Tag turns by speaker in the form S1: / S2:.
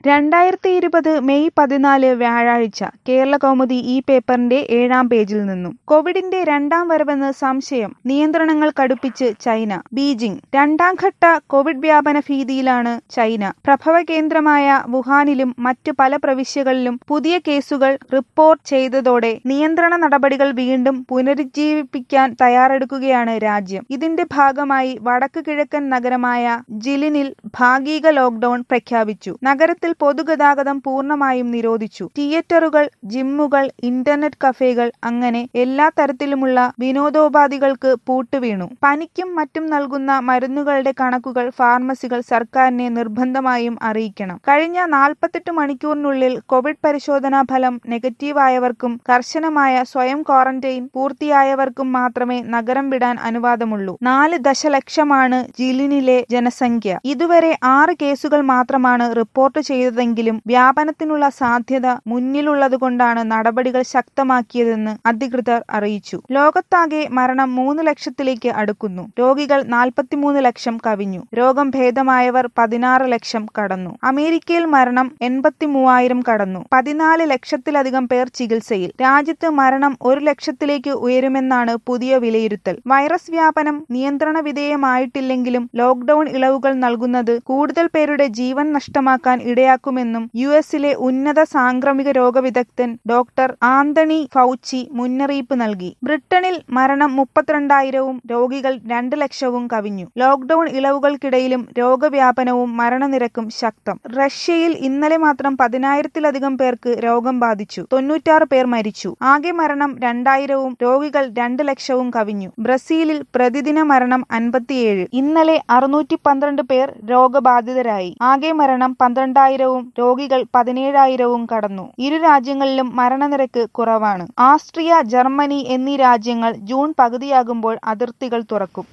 S1: രണ്ടായിരത്തി ഇരുപത് മെയ് പതിനാല് വ്യാഴാഴ്ച കേരളകൗമുദി ഈ പേപ്പറിന്റെ ഏഴാം പേജിൽ നിന്നും കോവിഡിന്റെ രണ്ടാം വരവെന്ന് സംശയം നിയന്ത്രണങ്ങൾ കടുപ്പിച്ച് ചൈന ബീജിംഗ് രണ്ടാം ഘട്ട കോവിഡ് വ്യാപന ഭീതിയിലാണ് ചൈന പ്രഭവ കേന്ദ്രമായ വുഹാനിലും മറ്റു പല പ്രവിശ്യകളിലും പുതിയ കേസുകൾ റിപ്പോർട്ട് ചെയ്തതോടെ നിയന്ത്രണ നടപടികൾ വീണ്ടും പുനരുജ്ജീവിപ്പിക്കാൻ തയ്യാറെടുക്കുകയാണ് രാജ്യം ഇതിന്റെ ഭാഗമായി വടക്ക് കിഴക്കൻ നഗരമായ ജിലിനിൽ ഭാഗിക ലോക്ഡൌൺ പ്രഖ്യാപിച്ചു നഗരത്തിൽ പൊതുഗതാഗതം പൂർണ്ണമായും നിരോധിച്ചു തിയേറ്ററുകൾ ജിമ്മുകൾ ഇന്റർനെറ്റ് കഫേകൾ അങ്ങനെ എല്ലാ തരത്തിലുമുള്ള വിനോദോപാധികൾക്ക് പൂട്ടുവീണു പനിക്കും മറ്റും നൽകുന്ന മരുന്നുകളുടെ കണക്കുകൾ ഫാർമസികൾ സർക്കാരിനെ നിർബന്ധമായും അറിയിക്കണം കഴിഞ്ഞ നാൽപ്പത്തെട്ട് മണിക്കൂറിനുള്ളിൽ കോവിഡ് പരിശോധനാ ഫലം നെഗറ്റീവായവർക്കും കർശനമായ സ്വയം ക്വാറന്റൈൻ പൂർത്തിയായവർക്കും മാത്രമേ നഗരം വിടാൻ അനുവാദമുള്ളൂ നാല് ദശലക്ഷമാണ് ജിലിനിലെ ജനസംഖ്യ ഇതുവരെ ആറ് കേസുകൾ മാത്രമാണ് റിപ്പോർട്ട് ചെയ്തതെങ്കിലും വ്യാപനത്തിനുള്ള സാധ്യത മുന്നിലുള്ളതുകൊണ്ടാണ് നടപടികൾ ശക്തമാക്കിയതെന്ന് അധികൃതർ അറിയിച്ചു ലോകത്താകെ മരണം മൂന്ന് ലക്ഷത്തിലേക്ക് അടുക്കുന്നു രോഗികൾ നാൽപ്പത്തിമൂന്ന് ലക്ഷം കവിഞ്ഞു രോഗം ഭേദമായവർ പതിനാറ് ലക്ഷം കടന്നു അമേരിക്കയിൽ മരണം എൺപത്തി മൂവായിരം കടന്നു പതിനാല് ലക്ഷത്തിലധികം പേർ ചികിത്സയിൽ രാജ്യത്ത് മരണം ഒരു ലക്ഷത്തിലേക്ക് ഉയരുമെന്നാണ് പുതിയ വിലയിരുത്തൽ വൈറസ് വ്യാപനം നിയന്ത്രണ വിധേയമായിട്ടില്ലെങ്കിലും ലോക്ഡൌൺ ഇളവുകൾ നൽകുന്നത് കൂടുതൽ പേരുടെ ജീവൻ നഷ്ടമാക്കാൻ ഇടയാക്കുമെന്നും യു എസിലെ ഉന്നത സാംക്രമിക രോഗവിദഗ്ധൻ ഡോക്ടർ ആന്തണി ഫൗച്ചി മുന്നറിയിപ്പ് നൽകി ബ്രിട്ടനിൽ മരണം മുപ്പത്തിരണ്ടായിരവും രോഗികൾ രണ്ട് ലക്ഷവും കവിഞ്ഞു ലോക്ഡൌൺ ഇളവുകൾക്കിടയിലും രോഗവ്യാപനവും മരണനിരക്കും ശക്തം റഷ്യയിൽ ഇന്നലെ മാത്രം പതിനായിരത്തിലധികം പേർക്ക് രോഗം ബാധിച്ചു തൊണ്ണൂറ്റാറ് പേർ മരിച്ചു ആകെ മരണം രണ്ടായിരവും രോഗികൾ രണ്ട് ലക്ഷവും കവിഞ്ഞു ബ്രസീലിൽ പ്രതിദിന മരണം അൻപത്തിയേഴ് ഇന്നലെ അറുന്നൂറ്റി പന്ത്രണ്ട് പേർ രോഗബാധിതരായി ആകെ മരണം പന്ത്രണ്ടായിരവും രോഗികൾ പതിനേഴായിരവും കടന്നു ഇരു രാജ്യങ്ങളിലും മരണനിരക്ക് കുറവാണ് ആസ്ട്രിയ ജർമ്മനി എന്നീ രാജ്യങ്ങൾ ജൂൺ പകുതിയാകുമ്പോൾ അതിർത്തികൾ തുറക്കും